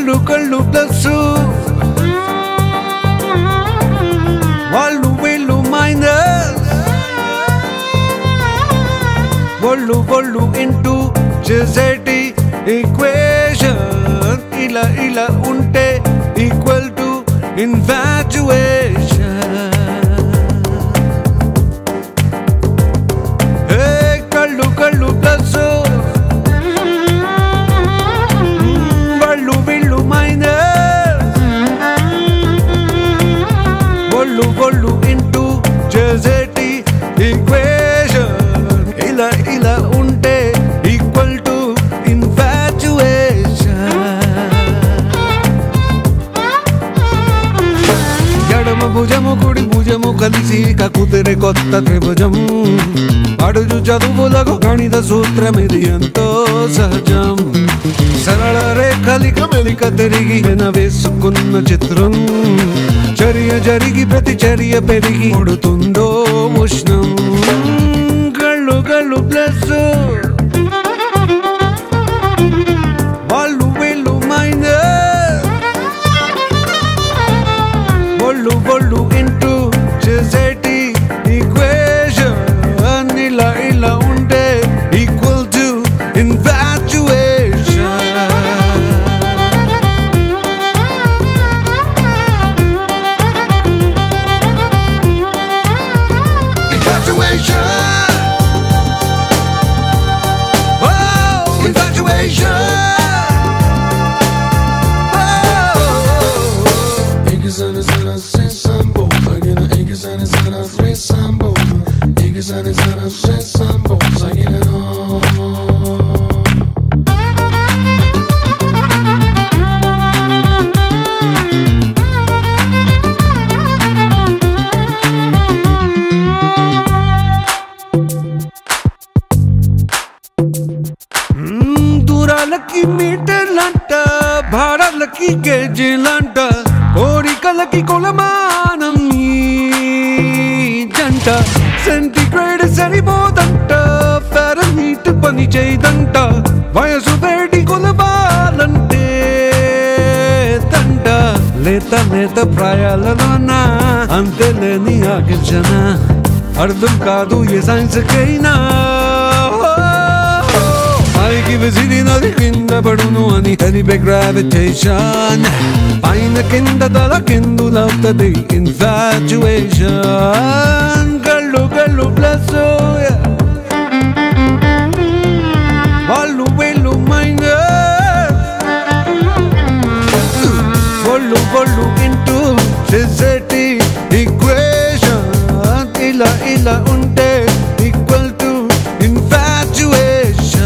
కళ్ళు కళ్ళు ప్లస్ వాళ్ళు వీళ్ళు మైనస్ ఒళ్ళు ఒళ్ళు ఇంటూ చేసేటి ఈక్వేషన్ ఇలా ఇలా ఉంటే ఈక్వల్ టు ఇన్ఫాచుయేషన్ హే కళ్ళు కళ్ళు ప్లస్ వాళ్ళు వీళ్ళు మైనస్ ఒళ్ళు ఒళ్ళు ఇంటూ చేసేటి ఈక్వేషన్ ఇలా ఇలా ఉంటే ఈక్వల్ టు ఇన్ఫాచుయేషన్ ఎడమ భుజము కుడి భుజము కలిసి కకుతిరే కొత్త త్రిభుజం అడుగు చదువులకు గణిత సూత్రం ఇది ఎంతో సహజం సరళ రేఖలిక మెలిక తిరిగి వేసుకున్న చిత్రం చర్య జరిగి ప్రతి చర్య పెరిగి కొడుతుందో ఉష్ణం కళ్ళు కళ్ళు ప్లస్ వాళ్ళు వీళ్ళు మైనస్ ఒళ్ళు ఒళ్ళు ఇంటూ చేసేటి ఈక్వేషన్ ఇలా ఇలా ఉంటే equal to infatuation Infatuation. Oh, infatuation. Oh. İki sene sana sen sambo Sagina iki sene sana sen sambo İki sene sana sen sambo Sagina no మ్మ్, దూరాలకి మీటర్లంట భారాలకి గేజీలంట కోరికలకి కొలమానం ఈ జంట సెంటిగ్రేడ్ సరిపోదంట ఫారెన్హీట్ పని చేయదంట వయసు వేడి కొలవాలంటే తంట లేత లేత ప్రాయాలలోన అంతే లేని ఆకర్షణ అర్థం కాదు ఏ సైన్స్కైనా పైకి విసిరినది కింద పడును అని తెలిపే గ్రావిటేషన్ పైన కింద తల కిందులవుతుంది ఇన్ఫాచుయేషన్ కళ్ళు కళ్ళు ప్లస్ వాళ్ళు వీళ్ళు మైనస్ ఒళ్ళు ఒళ్ళు ఇంటూ చేసేటి ఈక్వేషన్ ఇలా ఇలా ఉంటే equal to infatuation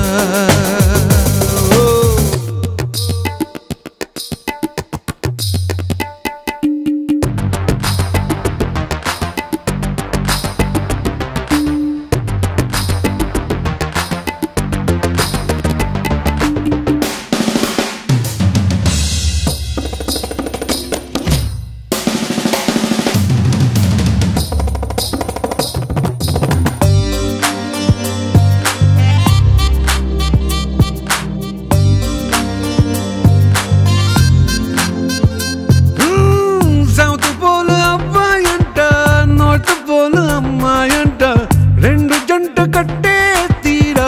south pole అబ్బాయంట నార్త్ పోల్ అమ్మాయంట రెండు జంట కట్టే తీరాలంట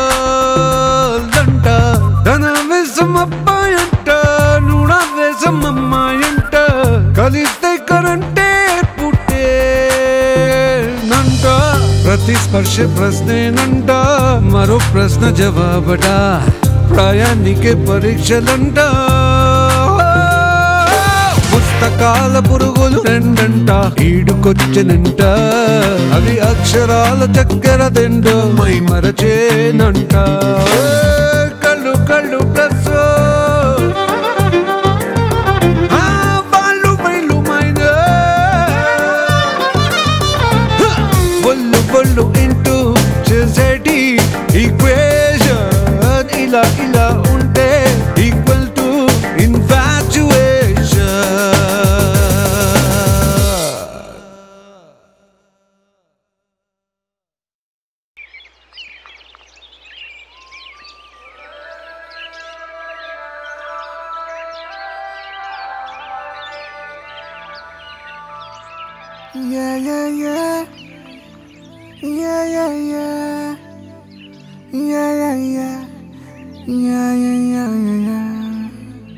ధన వేసం అబ్బాయంట నూడ వేసం అమ్మాయంట కలిస్తే కరంటే పుట్టే నంట ప్రతి స్పర్శ ప్రశ్నేనంట మరో ప్రశ్న జవాబట ప్రయాణికే పరీక్షలంట పుస్తకాల పురుగులు రెండంట ఈడుకొచ్చనంట అవి అక్షరాల చక్కెర తిండు మై మరచేనంట ఏ, కళ్ళు కళ్ళు ప్లస్ ఆ, వాళ్ళు వీళ్ళు మైనస్. హ, ఒళ్ళు ఒళ్ళు ఇంటూ చేసేటి ఈక్వేషన్ ఇలా ఇలా ఉంటే equal to infatuation Yeah, yeah, yeah. Yeah, yeah, yeah. Yeah, yeah, yeah. Yeah, yeah, yeah, yeah, yeah.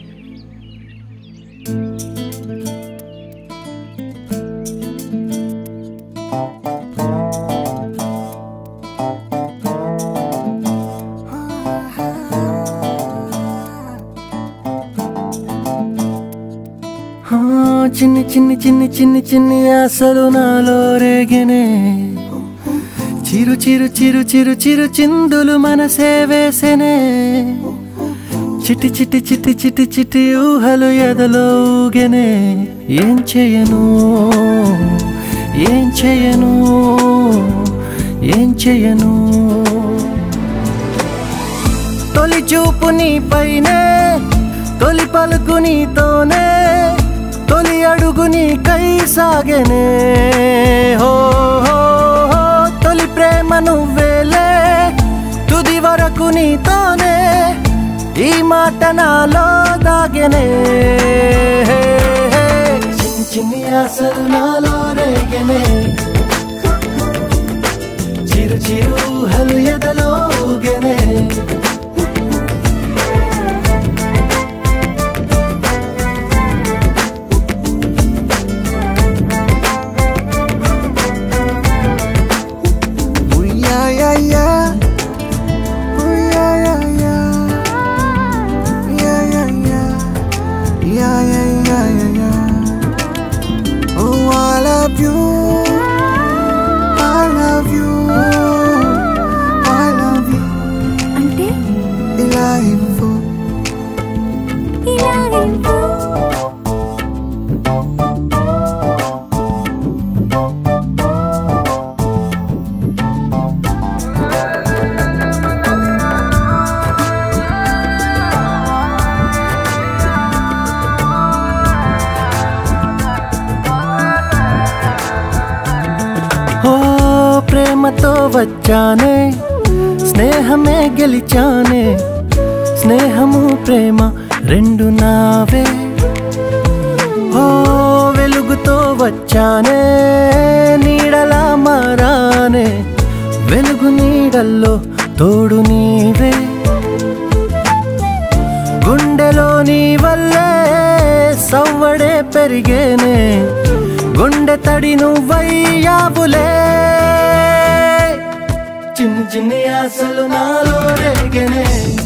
ఆ, చిన్ని చిన్ని చిన్ని చిన్ని చిన్ని ఆశలు నాలో రేగనే చిరు చిరు చిరు చిరు చిరు చిందులు మనసే వేసెనే చిటి చిటి చిటి చిటి చిటి ఊహలు ఎదలో ఊగెనే ఏం చేయను ఏం చేయను ఏం చేయను తొలి చూపు నీపైనే తొలి పలుకు నీతోనే తొలి అడుగు నీకై సాగెనే హో హో, హో, తొలి ప్రేమ నువ్వేలే తుది వరకు నీతోనే ఈ మాట నాలో దాగెనే చిన్ని చిన్ని ఆశలు నాలో రేగెనే చిరు చిరు హలు ఎదలో ఊగెనే Ooh, yeah, yeah, yeah. Ooh, yeah, yeah, yeah. Yeah, yeah, yeah. Yeah, yeah, yeah, yeah, yeah. Oh, I love you. I love you. I love you. అంటే ఇలా ఇవ్వు ఇలా ఇవ్వు. ఓ ప్రేమతో వచ్చానే స్నేహమే గెలిచానే స్నేహము ప్రేమ రెండు నావే ఓ వెలుగుతో వచ్చానే నీడలా మారానే వెలుగు నీడల్లో తోడు నీవే గుండెలో నీ వల్లే సవ్వడే పెరిగేనే గుండె తడి నువ్వయ్యావులే చిన్ని చిన్ని ఆశలు నాలో రేగనే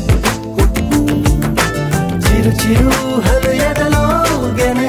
చిరు చిరు హలు ఎదలో ఊగెనే.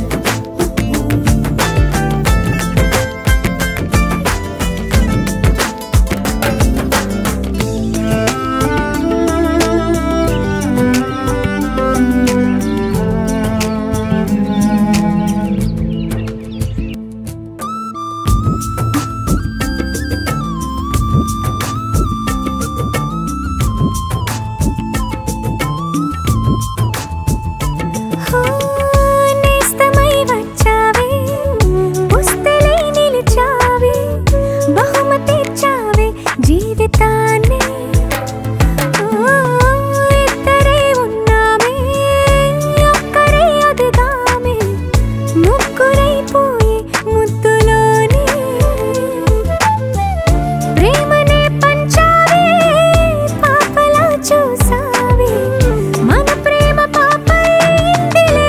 హో, నేస్తమై వచ్చావే, పుస్తలై నిలిచావే, బహుమతిచ్చావే జీవితాన్ని. ఓ, ఇద్దరే ఉన్నామే, ఒక్కరే అదిగామే, ముగ్గురైపోయే ముద్దులోనే ప్రేమనే పంచావే పాపలా చూసావే మన ప్రేమ పాపైందిలే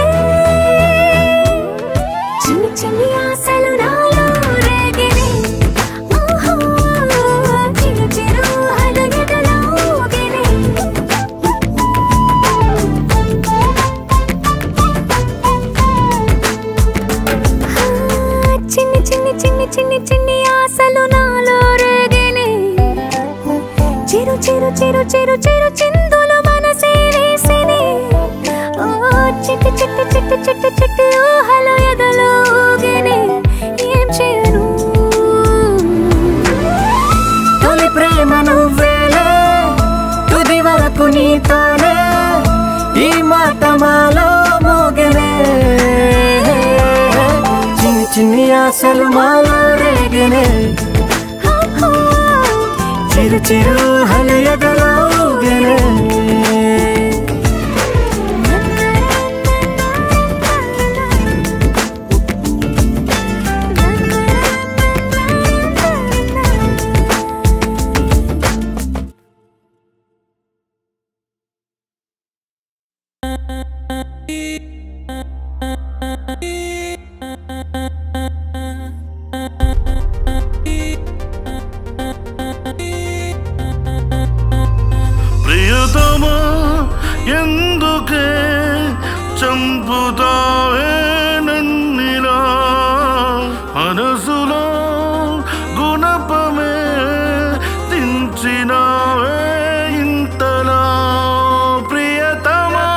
చిన్ని చిన్ని ఆశలు నాలో రేగినే ఓహో చిరు చిరు అలగడలో ఊగినే ఆ, చిన్ని చిన్ని చిన్ని చిన్ని చిన్ని ఆశలు నాలో రేగినే చిరు చిరు చిరు చిరు చిరు చిందులు మనసే వేసినే ఓ చిట్టి చిట్టి చిట్టి చిట్టి చిట్టి ఊహలు ఎదలో ఊగినే ఏం చేయను తొలి ప్రేమ నువ్వేలే తుది వరకు నీతోనే ఈ మాట మాలో మోగనే చిన్ని చిన్ని ఆశలు మాలో రేగనే చిరు చిరు హలు ఎదలో ఊగెనే. నా ప్రియతమా ఎందుకే చంపుతావే నన్నిలా మనసులో గుణపమే దించినావే ఇంతలా ప్రియతమా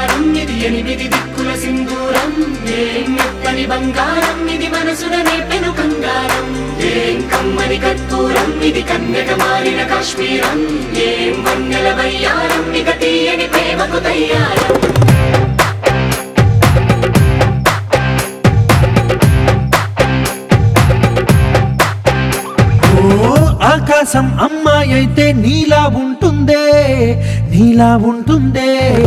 బంగారం ఇది ఎనిమిది దిక్కుల సింధూరం ఏం మెత్తని బంగారం ఇది మనసున నేపెను కంగారం ఏం కమ్మని కర్పూరం ఇది కన్యక మారిన కాశ్మీరం ఏం వన్నెల వయ్యారం ఇక తీయని ప్రేమకు తయ్యారం ఓ ఆకాశం అమ్మాయి అయితే నీలా ఉంటుందే నీలా ఉంటుందే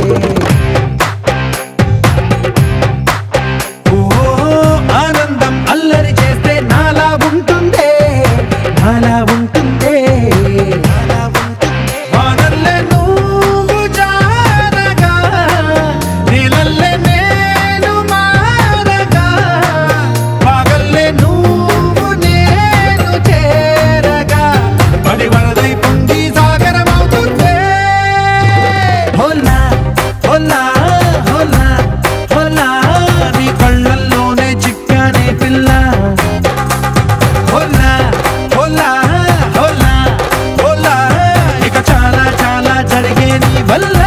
ఓ ఆనందం అల్లరి చేస్తే నాలా ఉంటుందే నాలా ఉంటుందే వానల్లే నువ్వు జారగా నీలల్లే నేను మారగా పగల్లే నువ్వు నేను చేరగా పడి వరదై పొంగి సాగరమవుతుందే హోలా హోలా హోలా హోలా నీ కళ్ళల్లోనే చిక్కానే పిల్ల హోలా హోలా హోలా హోలా ఇక చాలా చాలా జరిగే నీ వల్ల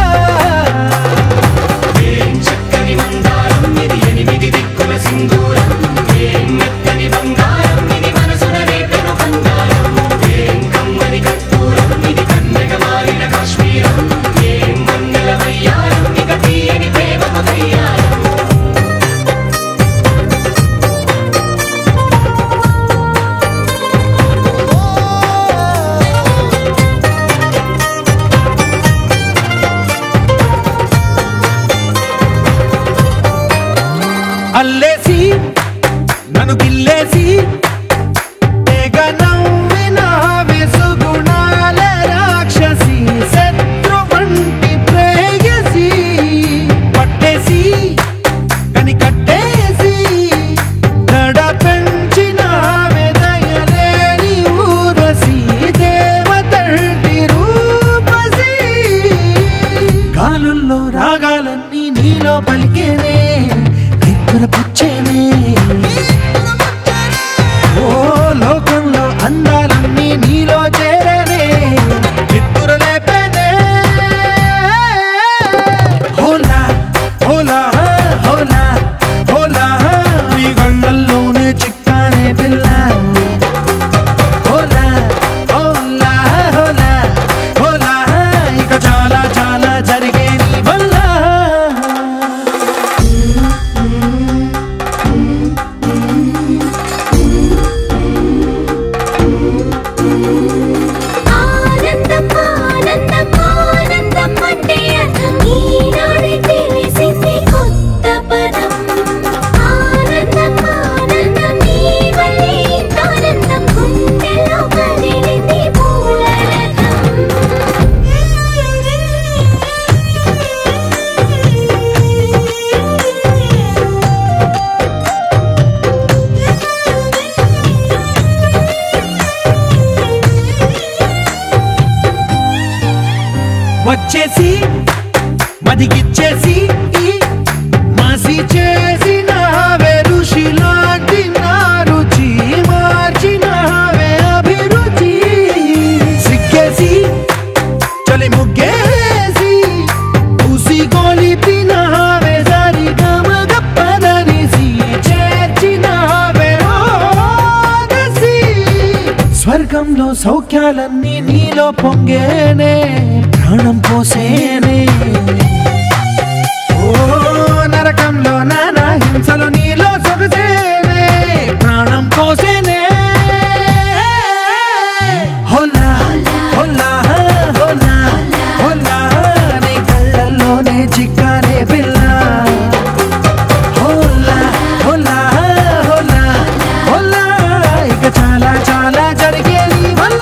ఏం చక్కని మందారం ఇది ఎనిమిది దిక్కుల సింధూరం ఏం మెత్తని బంగారం ఇది మనసున రేపెను బంగారం ఏం కమ్మని కర్పూరం ఇది కన్నెగ మారిన కాశ్మీరం ఏం వన్నెల వయ్యారం ఇక తీయని ప్రేమకు తయ్యారం అల్లేసి నన్ను గిల్లేసి తెగ నవ్విన వెసుగుణాల రాక్షసి శత్రు వంటి ప్రేయసి పట్టేసి కని కట్టేసి దడ పెంచిన వెదయలేని ఊరసి దేవతంటి రూపసి గాలుల్లో రాగాలన్నీ నీలో పలికేనే నిద్ర పుచ్చేనే ఓ లోకంలో అందాలన్నీ నీలో చేరనే నిద్ర లేపేనే హోలా హోలా హోలా హోలా నీ గండల్లోనే చిక్కానే పిల్ల హోలా హోలా హోలా హోలా ఇక చాలా చాలా జరిగే నీ వల్ల ఆనందం ఆనందం ఆనందం అంటే అర్థం ఈనాడే తెలిసింది కొత్త పదం ఆనందం ఆనందం నీ వల్లే ఇంత ఆనందం గుండెలో కదిలింది పూలరథం వచ్చేసి మదిగిచ్చేసి మాసి చేసిన ఋషిలాంటి నా రుచి మార్చినవే అభిరుచి సిగ్గేసి చలి ముగ్గేసి ఉసి గోలిపినవే సరి గమగప్పదనిసి చేర్చినవే ఓదసి స్వర్గంలో సౌఖ్యాలన్నీ నీలో పొంగేనే ప్రాణం పోసేనే ఓ నరకంలో నానా హింసలు నీలో సొగసేనే ప్రాణం పోసేనే హోలా హోలా హోలా హోలా నీ కళ్ళల్లోనే చిక్కానే పిల్ల హోలా హోలా హోలా హోలా ఇక చాలా చాలా జరిగే నీ వల్ల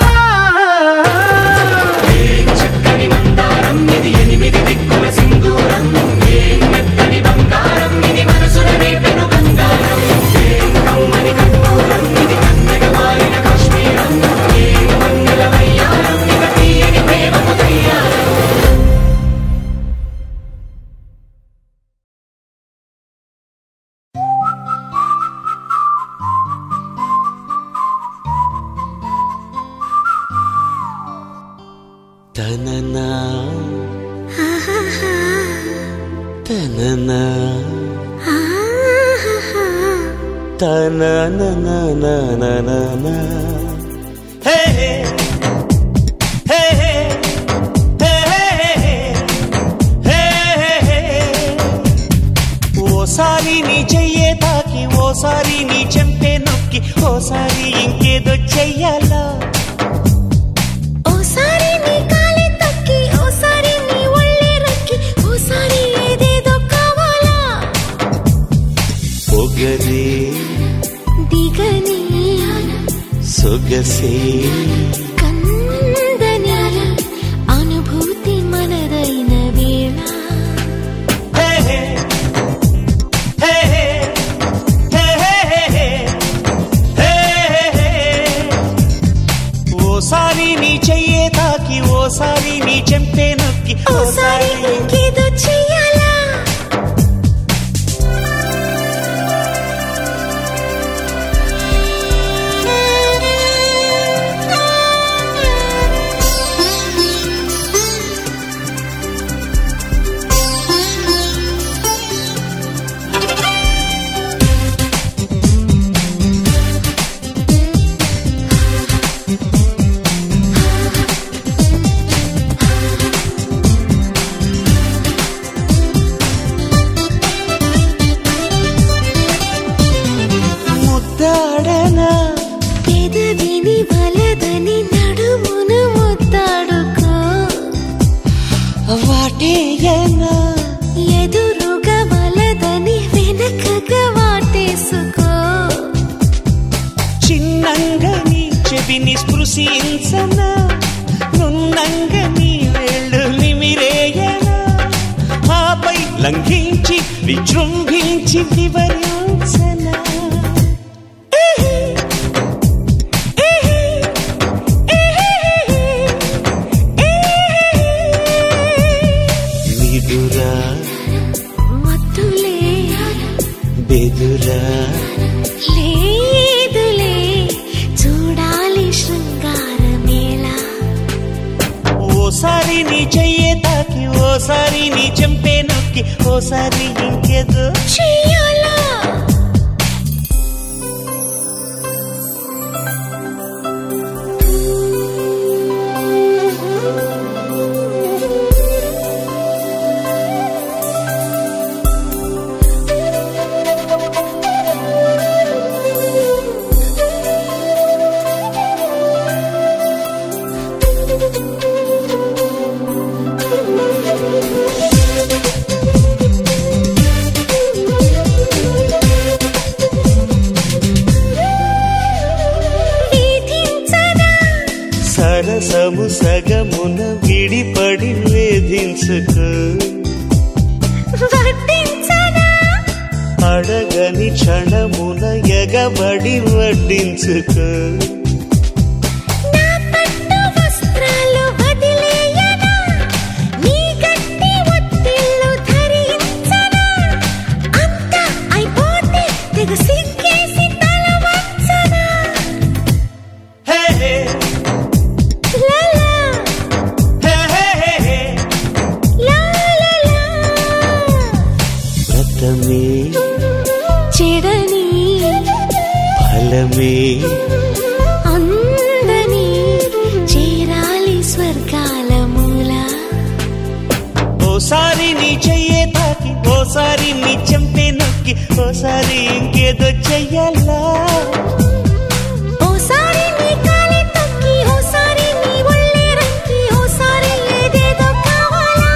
చక్కని మందారం ఇది ఎనిమిది దిక్కుల సింధూరం ఏం మెత్తని బంగారం ఇది మనసున రేపెను బంగారం ఏం కమ్మని కర్పూరం ఇది కన్నెగ మారిన కాశ్మీరం ఏం వన్నెల వయ్యారం ఇక తీయని ప్రేమకు తయ్యారం తననా తన తనన ఆహాహా. తననననననన. హే హే. హే హే. హే హే హే. హే హే హే. ఓసారి నీ చెయ్యే తాకి ఓసారి నీ చెంపే నొక్కి ఓసారి ఇంకేదో చెయ్యాలా ఓసారి నీ కాలే తక్కి ఓసారి నీ ఒళ్ళే రక్కి ఓసారి ఏదేదో కావాలా పొగరే దిగని సొగసే కందని అనుభూతి మనదైన వేళ హే హే. హే హే. హే హే హే హే. హే హే హే. ఓసారి నీ చెయ్యే తాకి ఓసారి నీ చెంపే నొక్కి ఓసారి ఇంకేదో చెయ్యాలా ముద్దాడనా పెదవిని వలదని నడుమును ముద్దాడుకో వాటేయనా ఎదురుగా వలదని వెనకగా వాటేసుకో చిన్నంగని చెవిని స్పృశించనా నున్నంగని వేళ్ళు నిమిరేయనా ఆపై లంఘించి విజృంభించి వివరించనా నిదురా మత్తులే బెదురా లేదులే చూడాలి శృంగారమేళా ఓసారి నీ చెయ్యే తాకి ఓసారి నీ చెంపే నొక్కి ఓసారి ఇంకేదో చెయ్యాలా వీధించనా సరసము సగమున విడిపడి వేధించుకు వడ్డించనా అడగని క్షణమున ఎగబడి వడ్డించుకు నా పట్టు వస్త్రాలు వదిలేయనా నీ గట్టి ఒత్తిళ్ళు ధరించనా అంతా అయిపోతే తెగ సిగ్గేసి తల వంచనా హే హే లాలా హే హే హే హే. లాలాలా వ్రతమే చెడని ఫలమే అందని చేరాలి స్వర్గాల మూల ఓసారి నీ చెయ్యే తాకి ఓసారి నీ చెంపే నొక్కి ఓసారి ఇంకేదో చెయ్యాలా ఓసారి నీ కాలి తక్కి ఓసారి నీ ఒళ్ళే రక్కి ఓసారి ఏదేదో కావాలా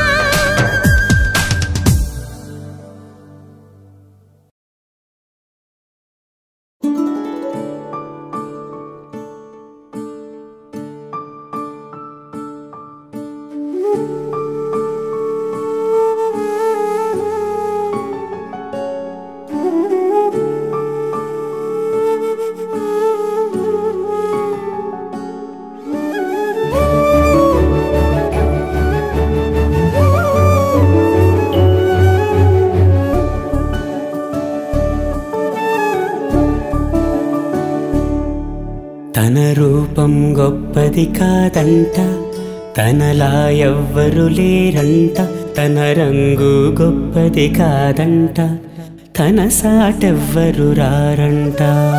తన రూపం గొప్పది కాదంట తనలా ఎవ్వరు లేరంట తన రంగు గొప్పది కాదంట తన సాటెవ్వరు రారంట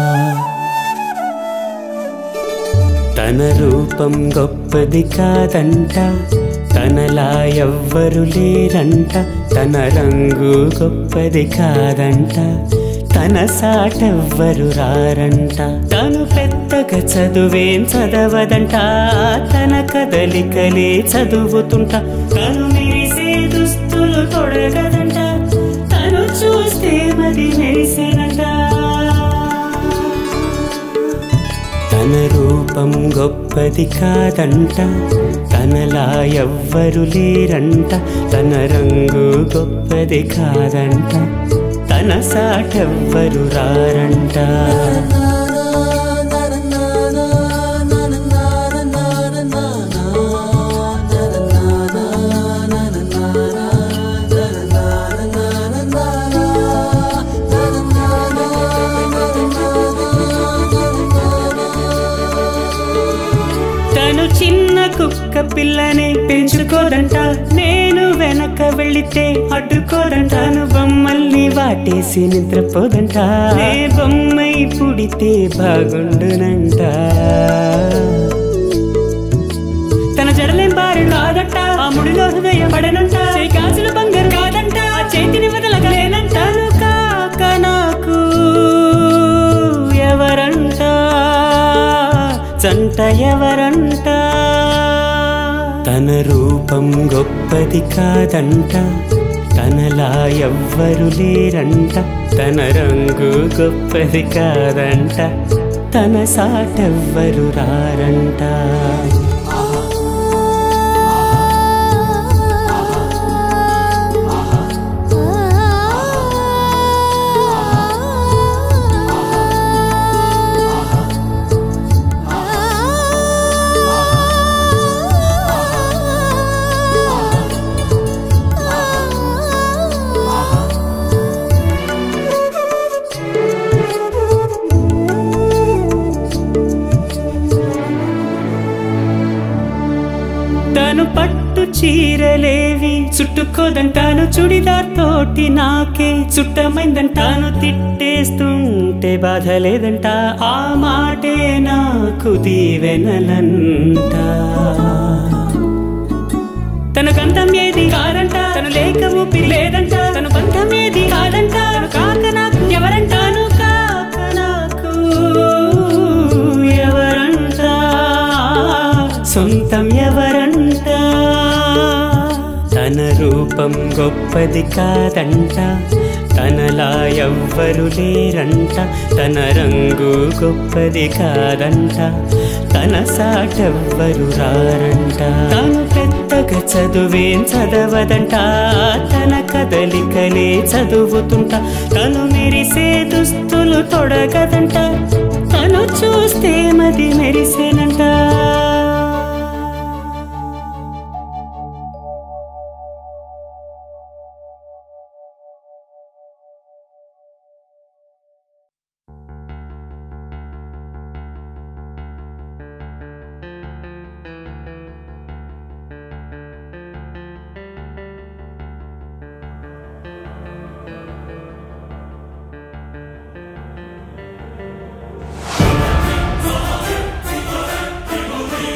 తన రూపం గొప్పది కాదంట తనలా ఎవ్వరు లేరంట తన రంగు గొప్పది కాదంట తన సాటెవ్వరు రారంట తను పెద్దగా చదువేం చదవదంట తన కదలికలే చదువుతుంట తను మెరిసే దుస్తులు తొడగదంట తను చూస్తే మది మెరిసేనంట తన రూపం గొప్పది కాదంట తనలా ఎవ్వరు లేరంట తన రంగు గొప్పది కాదంట తన సాటెవ్వరు రారంట తను చిన్న కుక్క పిల్లని పెంచుకోదంట నేను వెనక వెళితే అడ్డుకోదంటాను బొమ్మల్ని వాటేసి నిద్రపోదంట నే బొమ్మై పుడితే బాగుండునంట తన జడలేం బారి కాదంట ఆ ముడిలో హృదయం పడనంట చేయి గాజుల బంగారు కాదంట ఆ చేతిని వదలగలేనంటాను కాక నాకు ఎవరంట జంట ఎవరంట తన రూపం గొప్పది కాదంట తనలా ఎవ్వరు లేరంట తన రంగు గొప్పది కాదంట తన సాటెవ్వరు రారంట తను పట్టు చీరలేవి చుట్టుకోదంటాను చుడిదార్ తోటి నాకే చుట్టమైందంటాను తిట్టేస్తుంటే బాధ లేదంట ఆ మాటే నాకు దీవెనలంట తన గంధం ఏది కాదంట తను లేక ఊపిరి లేదంట తను బంధం ఏది కాదంట తను కాక నాకు ఎవరంటాను కాక నాకు ఎవరంట సొంతం ఎవరంట తన రూపం గొప్పది కాదంట తనలా ఎవ్వరు లేరంట తన రంగు గొప్పది కాదంట తన సాటెవ్వరు రారంట తను పెద్దగా చదువేం చదవదంట తన కదలికలే చదువుతుంట తను మెరిసే దుస్తులు తొడగదంట తను చూస్తే మది మెరిసేనంట Thank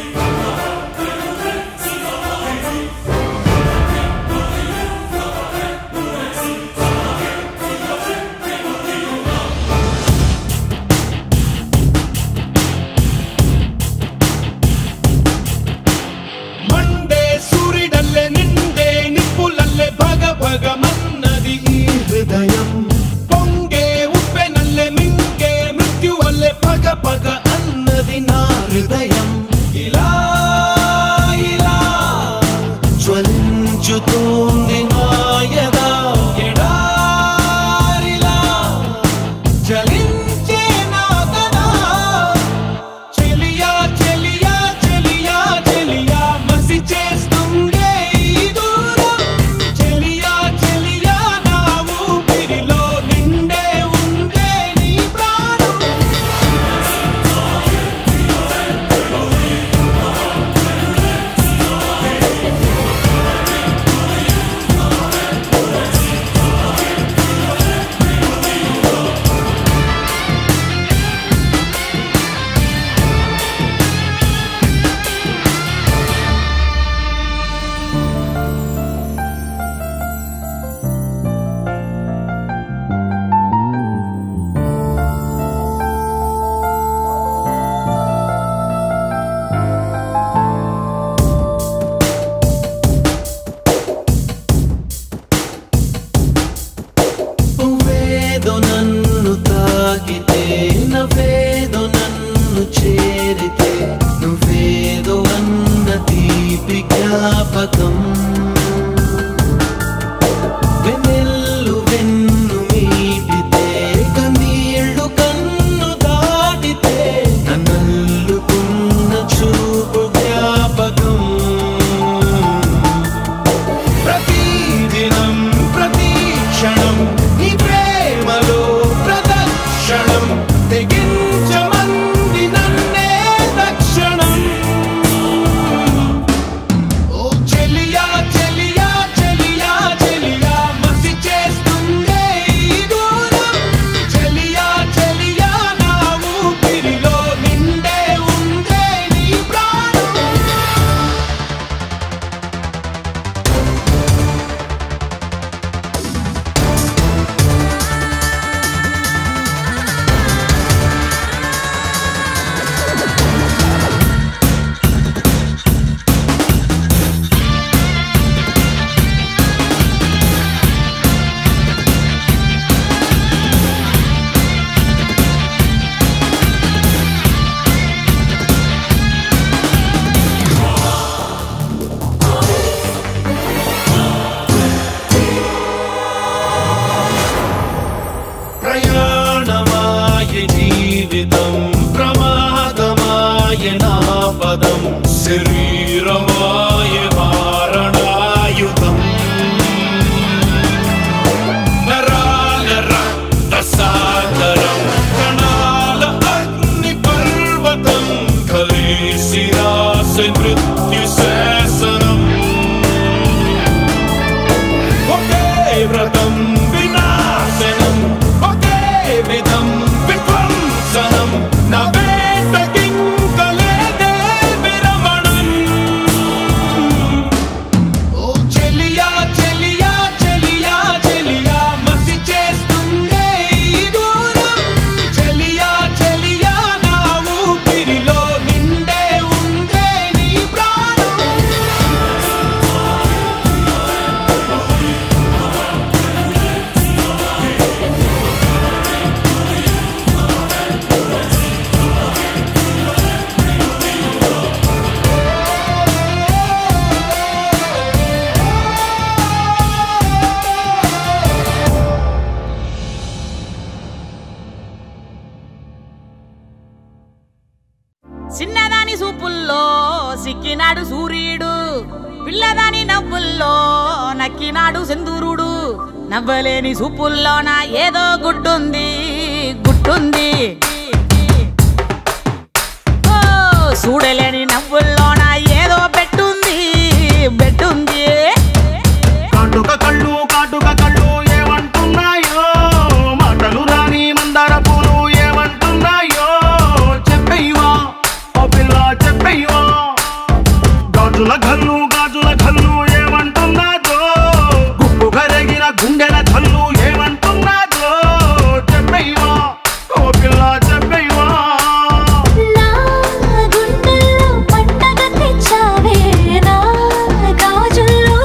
శరీరమాయ మారణాయుధం నరాల రక్త సాగరం కణాల అగ్ని పర్వతం కలిసి రాసే మృత్యు శాసనం ఒకే వ్రతం వినాశనం ఒకే విధం విధ్వంసనం నా వేటకింకలేదే విరమణం ఓ చెలియా చెలియా చెలియా చెలియా మసి చేస్తుందే ఈ దూరం చెలియా చెలియా నా ఊపిరిలో నిండే ఉందే నీ ప్రాణం చిన్నదాని సూపుల్లో సిక్కినాడు సూర్యుడు పిల్లదాని నవ్వుల్లో నక్కినాడు సింధూరుడు నవ్వలేని సూపుల్లోన ఏదో గుడ్డుంది గుట్టుంది ఓ చూడలేని నవ్వుల్లోన ఏదో పెట్టుంది బెట్టుంది కాటుక కళ్ళు కాటుక కళ్ళు ఏమంటున్నాయో మాటలు రాని మందార పూలు ఏమంటున్నాయో చెప్పయ్యవా ఓ పిల్ల చెప్పయ్యవా గాజుల గల్లు గాజుల గల్లు ఏమంటున్నాదో గుప్పు కరగిన గుండెల కల్లు ఏమంటున్నాదో చెప్పయ్యవా ఓ పిల్ల చెప్పయ్యవా నా గుండెల్లో పండగ తెచ్చావే నా గాజుల్లో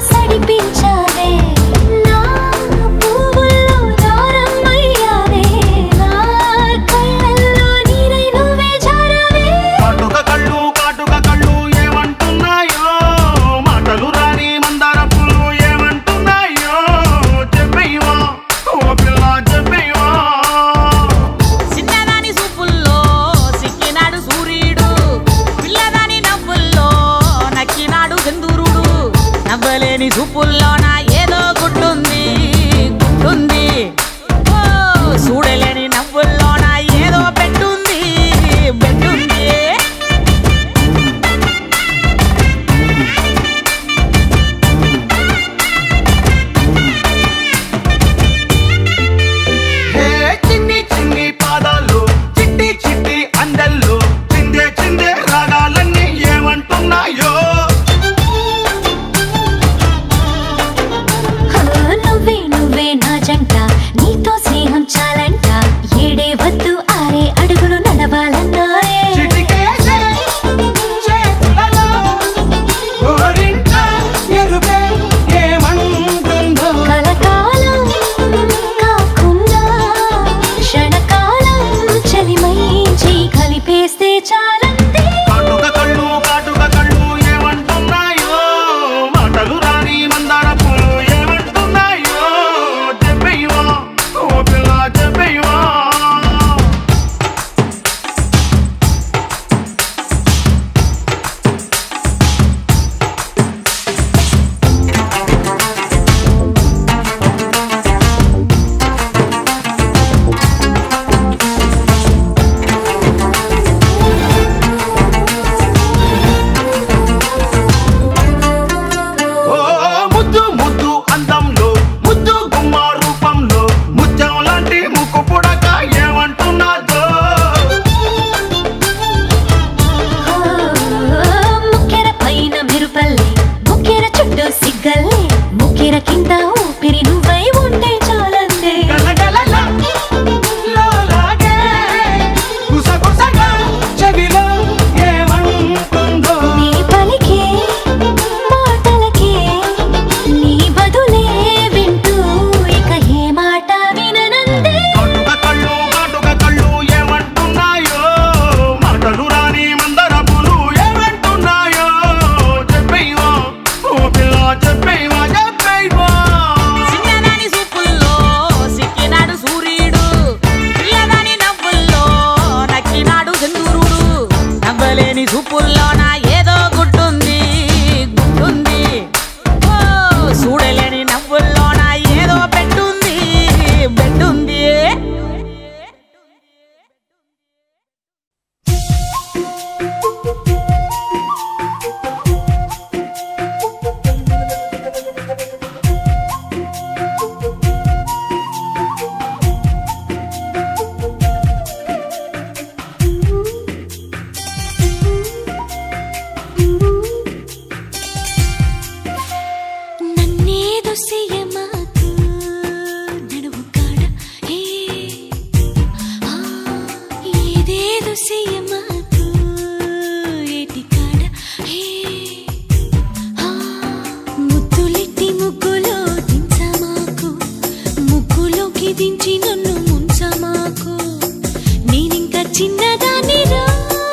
పైకి దించి నన్ను ముంచమాకు నేనింకా చిన్నదాన్ని రా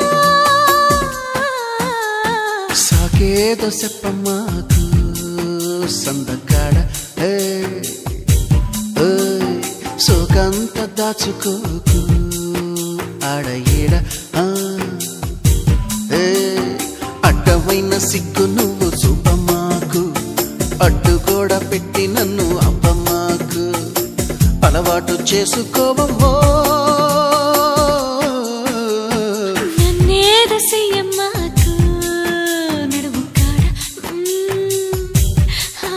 సాకేదో చెప్పమ్మాకు సందకాడ ఏయ్, ఏయ్, సోకంత దాచుకోకు ఆడ ఈడ ఆ, ఏయ్, అడ్డమైన సిగ్గు నువ్వు చూపమ్మాకు అడ్డు కూడా పెట్టి నన్ను అప్పమ్మాకు అలవాటు చేసుకోవమ్మో నన్నేదో చెయ్యమ్మాకు నడుము కాడ మ్మ్. ఆ.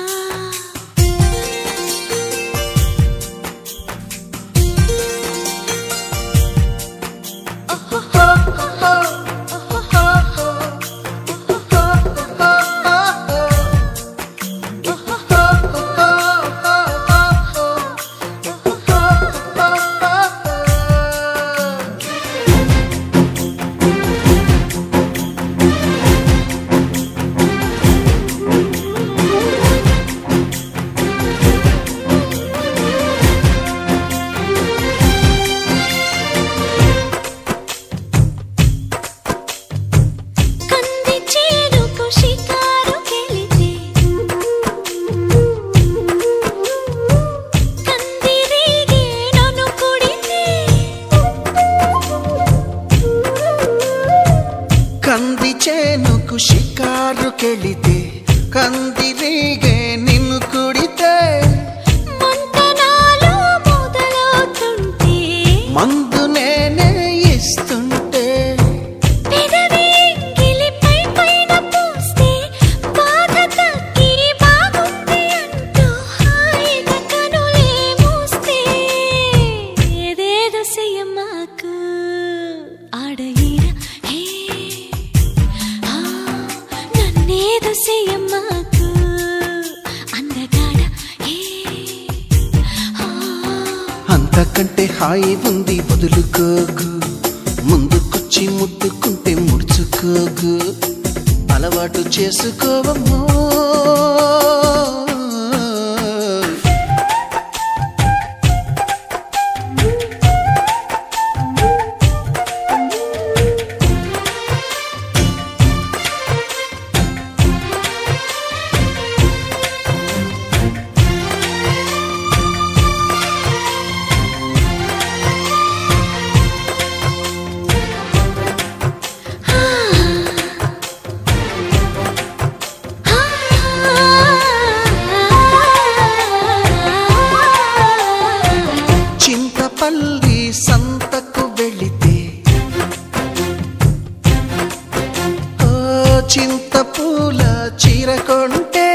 కంది చేనుకు షికారుకెళితే కందిరీగే నన్ను కొడితే కంది చేనుకు షికారుకెళితే కందిరీగే నిన్ను కుడితే మంతనాలు మొదలవుతుంటే మందు నేనే ఇస్తుంటే పెదవి ఎంగిలిపై పైన పూస్తే బాధ తగ్గి బాగుంది అంటూ హాయిగా కనులే మూస్తే ఏదేదో చెయ్యమాకు ఆడ ఈడ హే ఆ, నన్నేదో చెయ్యమాకు అందగాడ హే ఆ అంతకంటే హాయి ఉంది వదులుకోకు ముందుకొచ్చి ముట్టుకుంటే ముడుచుకోకు అలవాటు చేసుకోవమ్మో చింతపల్లి సంతకు వెళితే ఓ చింతపూల చీర కొంటే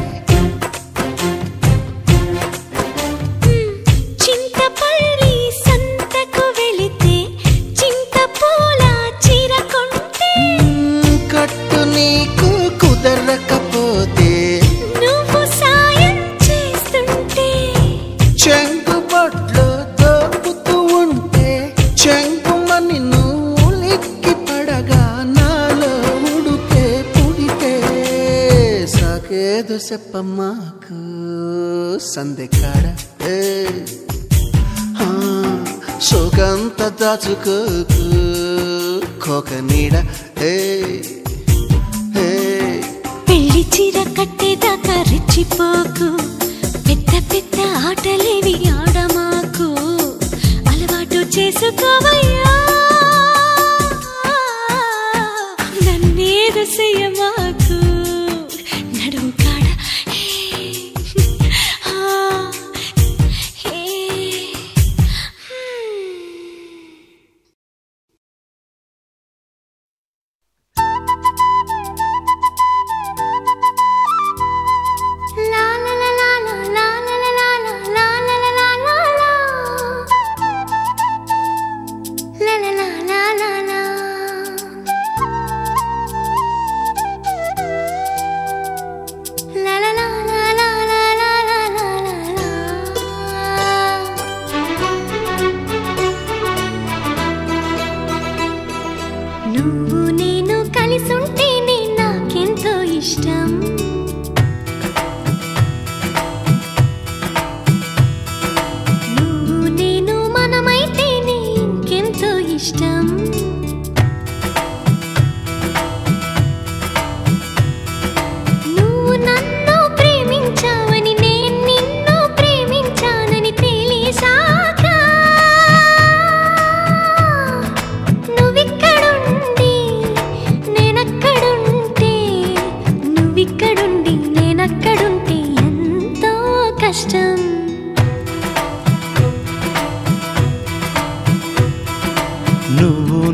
చింతపల్లి సంతకు వెళితే చింతపూల చీర కొంటే మ్, కట్టు నీకు కుదరకపోతే నువ్వు సాయం చేస్తుంటే చెంగు బొట్లు దోపుతూ ఉంటే చెంగుమని నువ్వు లిక్కి పడగా నాలో ఉడితే పుడితే సాకేదో చెప్పమ్మాకు సందెకాడ ఏ ఆ, సోకంత దాచుకోకు కోక నీడ ఏ ఏ పెళ్లి చీర కట్టేదాకా రెచ్చిపోకు పెద్ద పెద్ద ఆటలేవి ఆడమాకు అలవాటు చేసుకోవయ్యా నన్నేదో చెయ్యమాకు నడుము కాడ హే, ఆ, హే, హ్మ్. La la la la la la la la la la la la la la la la.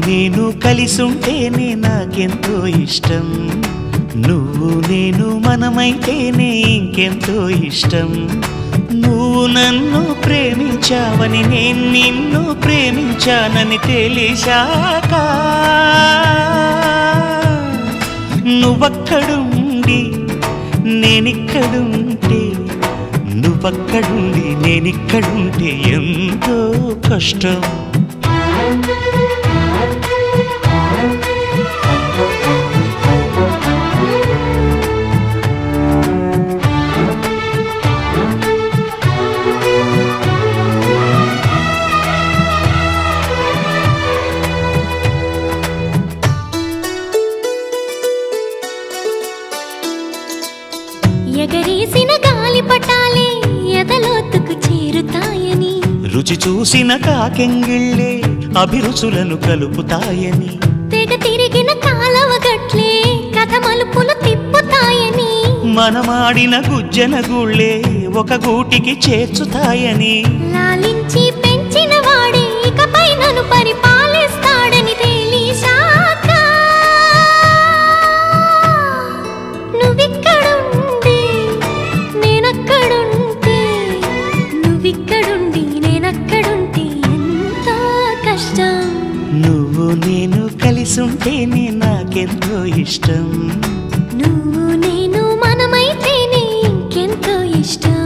నేను కలిసుంటేనే నాకెంతో ఇష్టం నువ్వు నేను మనమైతేనే ఇంకెంతో ఇష్టం నువ్వు నన్ను ప్రేమించావని నేను నిన్ను ప్రేమించానని తెలిసాక నువ్వక్కడుండి నేనిక్కడుంటే నువ్వక్కడుండి నేనిక్కడుంటే ఎంతో కష్టం ఎగరేసిన గాలి పటాలే ఎదలోతుకు చేరుతాయని రుచి చూసిన కాకెంగిళ్ళే అభిరుచులను కలుపుతాయని తెగ తిరిగిన కాలవ గట్లే కథ మలుపులు తిప్పుతాయని మనమాడిన గుజ్జన గుళ్ళే ఒక గూటికి చేర్చుతాయని లాలించి పెంచిన వాడే ఇకపై నన్ను పరిపాలిస్తాడని తెలిసాక నువ్విక్కడుండి నేనక్కడుంటే నువ్విక్కడుండి నేనక్కడుంటే ఎంతో కష్టం నువ్వు నేను కలిసుంటేనే నాకెంతో ఇష్టం నువ్వు నేను మనమైతేనే ఇంకెంతో ఇష్టం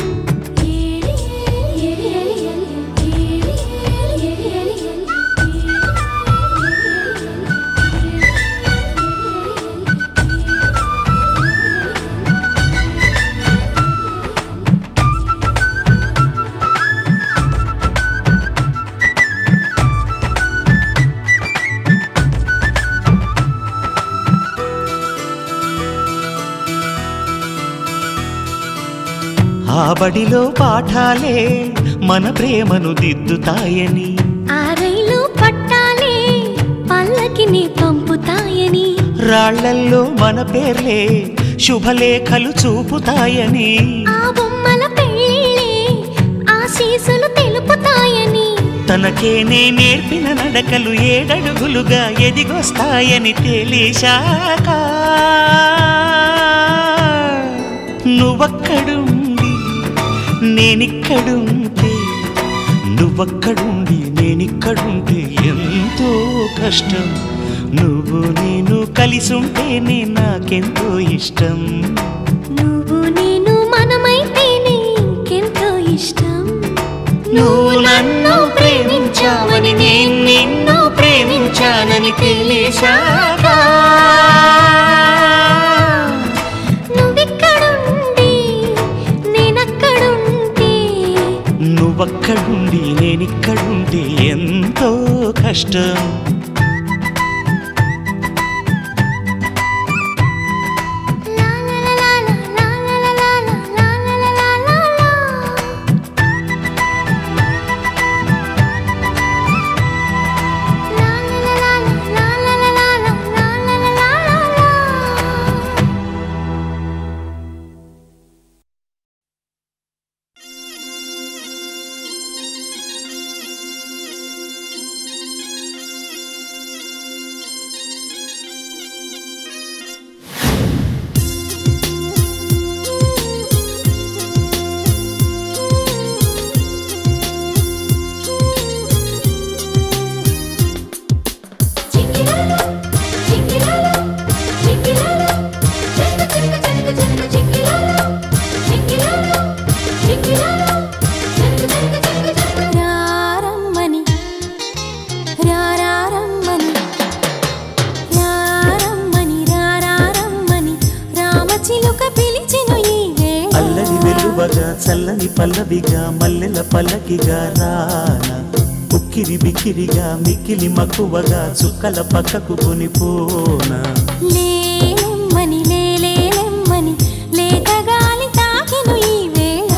ఆ బడిలో పాఠాలే మన ప్రేమను దిద్దుతాయని ఆ రైలు పట్టాలే పల్లకిని పంపుతాయని రాళ్లల్లో మన పేర్లే శుభలేఖలు చూపుతాయని ఆ బొమ్మల పెళ్ళే ఆశీసులు తెలుపుతాయని తనకేనే నేర్పిన నడకలు ఏడడుగులుగా ఎదిగొస్తాయని తెలిసాక నువ్వక్కడుండి నేనిక్కడుంటే నువ్వక్కడుండి నేనిక్కడుంటే ఎంతో కష్టం నువ్వు నేను కలిసుంటేనే నాకెంతో ఇష్టం నువ్వు నేను మనమైతేనే ఇంకెంతో ఇష్టం నువ్వు నన్ను ప్రేమించావని నేను నిన్ను ప్రేమించానని తెలిసాక నువ్విక్కడుండి నేనక్కడుంటే నువ్వక్కడుండి నేనిక్కడుంటే ఎంతో కష్టం రారమ్మని రారమ్మని రారమ్మని రారమ్మని రామచిలుక పిలిచెను ఈ వేళ అల్లరి వెలువగా చల్లని పల్లవిగా మల్లెల పల్లకిగా రాన ఉక్కిరి బిక్కిరిగా మిక్కిలి మక్కువగా చుక్కల పక్కకు కొనిపోనా లేలెమ్మని లేలేలెమ్మని లేత గాలి తాకెను ఈ వేళ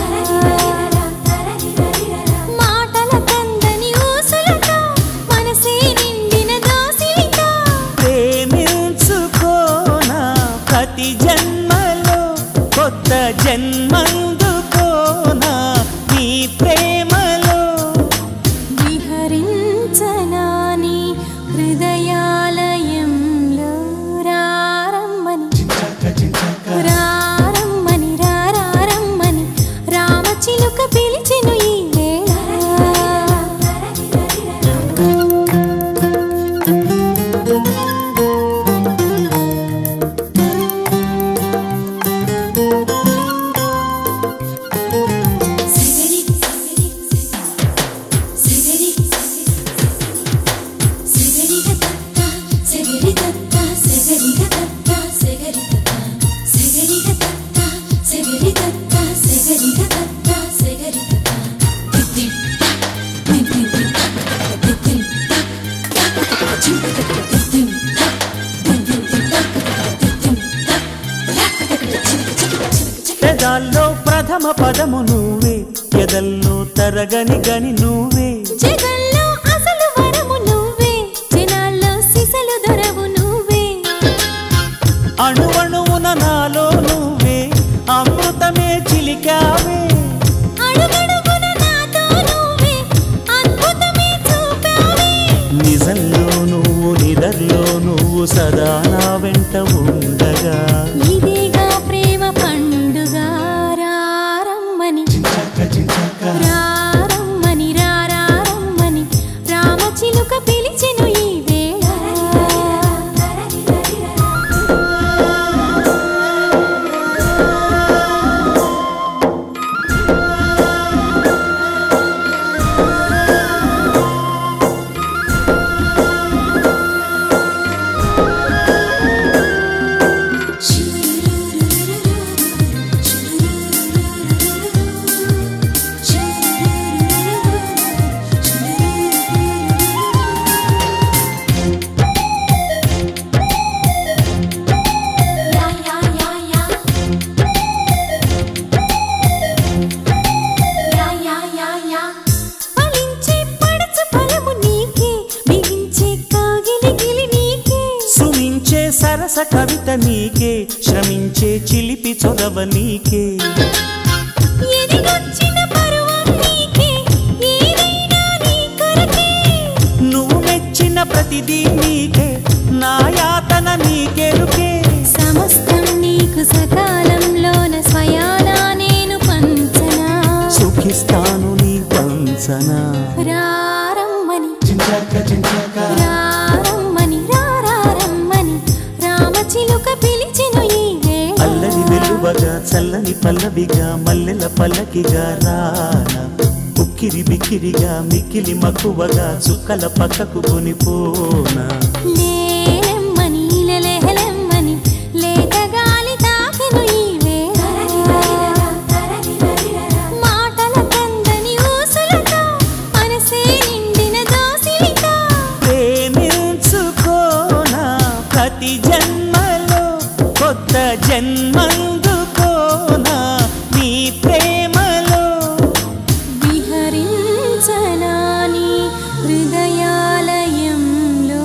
మాటల కందని ఊసులతో మనసే నిండిన దోసిలితో ప్రేమించుకోనా ప్రతి జన్మలో కొత్త జన్మందుకోనా నీ ప్రేమలో విహరించనాని హృదయ ప్రథమ పదము నువ్వే ఎదల్లో తరగని గని నువ్వే జగల్లో అసలు వరము నువ్వే జనాల్లో సిసలు దొరవు నువ్వే అణువణువున నాలో నువ్వే అమృతమే చిలికావే అడుగడుగున నాతో నువ్వే అద్భుతమే చూపావే నిజంలో నువ్వు నిదర్లో నువ్వు సదా నా వెంట ఉండగా ఇదేగా ప్రేమ పండుగ రారమ్మని రారమ్మని రారమ్మని రామచిలుక పిలిచెను ఈ వేళ యా యా యా యా యా యా యా యా ఫలించే పడచు ఫలము నీకే బిగించే కాగిలి గిలి నీకే సుమించే సరస కవిత నీకే శ్రమించే చిలిపి చొరవ నీకే ఎదిగొచ్చిన పరువం నీకే ఏదైనా నీ కొరకే నువ్వు మెచ్చిన ప్రతిదీ నీకే నా యాతన నీకెరుకే సమస్తం నీకు సకాలంలోన స్వయానా నేను పంచనా సుఖిస్తాను నీ పంచనా రారమ్మని రారమ్మని రారమ్మని రామచిలుక పిలిచెను ఈ వేళ అల్లరి వెలువగా చల్లని పల్లవిగా మల్లెల పల్లకిగా రానా ఉక్కిరి బిక్కిరిగా మిక్కిలి మక్కువగా చుక్కల పక్కకు కొనిపోనా లేలెమ్మని లెలెహలెమ్మని లేత గాలి తాకెను ఈ వేళ మాటల కందని ఊసులతో మనసే నిండిన దోసిలితో ప్రేమించుకోనా ప్రతి జన్మలో కొత్త జన్మందుకోనా నీ ప్రేమలో విహరించనా నీ హృదయాలయంలో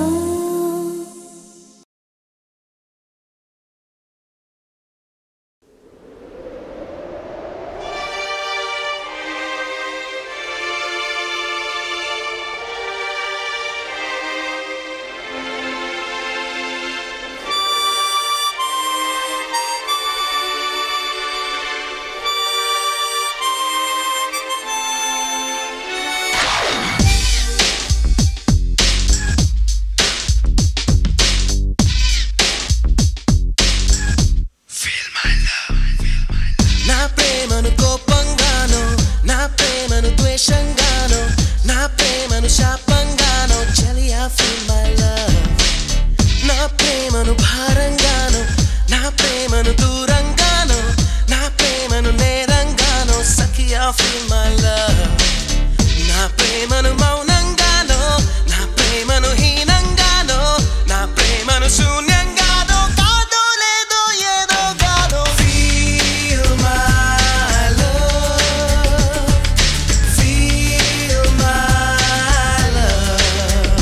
నా ప్రేమను కోపంగానో నా ప్రేమను ద్వేషంగానో నా ప్రేమను శాపంగానో చలియా ఫీల్ మై లవ్ నా ప్రేమను భారంగానో నా ప్రేమను దూరంగానో నా ప్రేమను నేరంగానో సఖియా ఫీల్ మై లవ్ నా ప్రేమను మౌనంగానో నా ప్రేమను హీనంగానో నా ప్రేమను శూన్యంగానో కాదో లేదో ఏదో గానో Feel my love Feel my love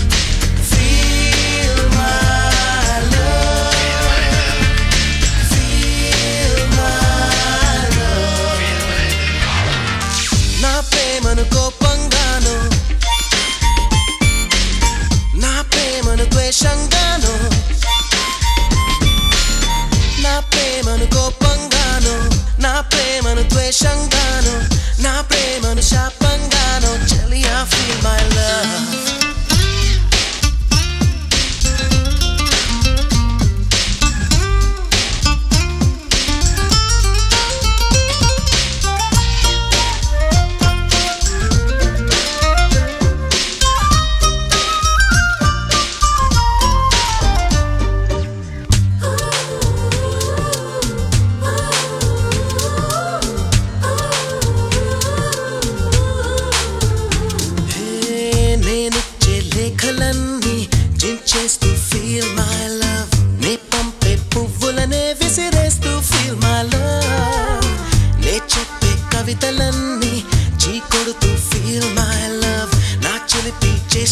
Feel my love Feel my love నా ప్రేమను కోపంగాను నా ప్రేమను ద్వేషంగాను నా ప్రేమను కోపంగాను నా ప్రేమను ద్వేషంగాను నా ప్రేమను శాపంగాను చలియా ఫీల్ మై లవ్ హే, నేను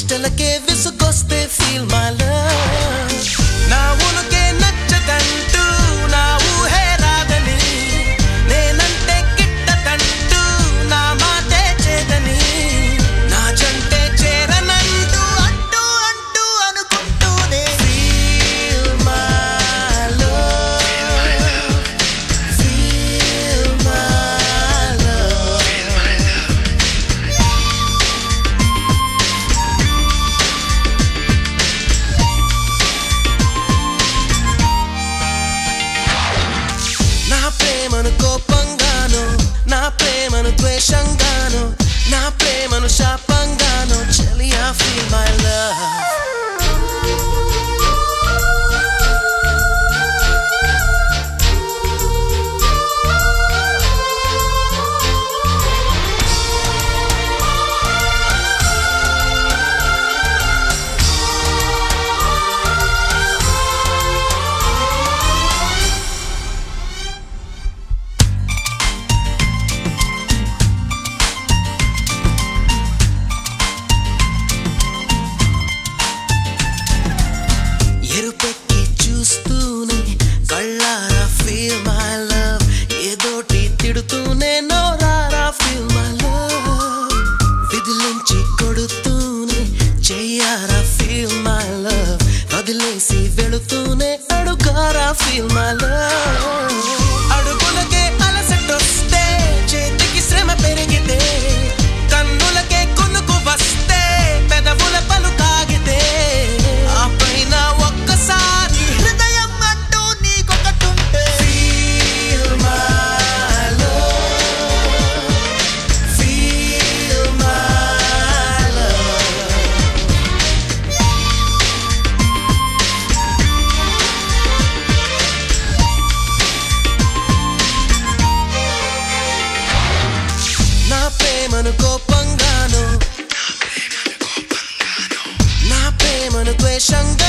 చేష్టలకే విసుగొస్తే ఫీల్ మై లవ్ నా ఉనుకే నచ్చదంటూ నా ఊహే రాదని నేనంటే గిట్టదంటూ నా మాటే చేదని నా జంటే చేరనంటూ అంటూ అంటూ అనుకుంటూనే feel my love feel my love నా ప్రేమను కోపంగాను నా ప్రేమను ద్వేషంగాను నా ప్రేమను శాపంగాను చెలియా ఫీల్ మై లవ్ ఎరుపెక్కి చూస్తూనే కళ్ళారా ఫీల్ మై లవ్ ఏదోటి తిడుతూనే నోరారా ఫీల్ మై లవ్ విదిలించి కొడుతూనే చెయ్యారా ఫీల్ మై లవ్ వదిలేసి వెళుతూనే అడుగారా ఫీల్ మై లవ్ అడుగులకే అలసటొస్తే చేతికి శ్రమ పెరిగితే కన్నులకే కొనుకు వస్తే పెదవుల పలు కాగితే ఆ పైన ఒక్కసారి హృదయం అంటూ నీకొకటుంటే Feel my love. Feel my love. నా ప్రేమను కోపంగాను నా ప్రేమను ద్వేషంగా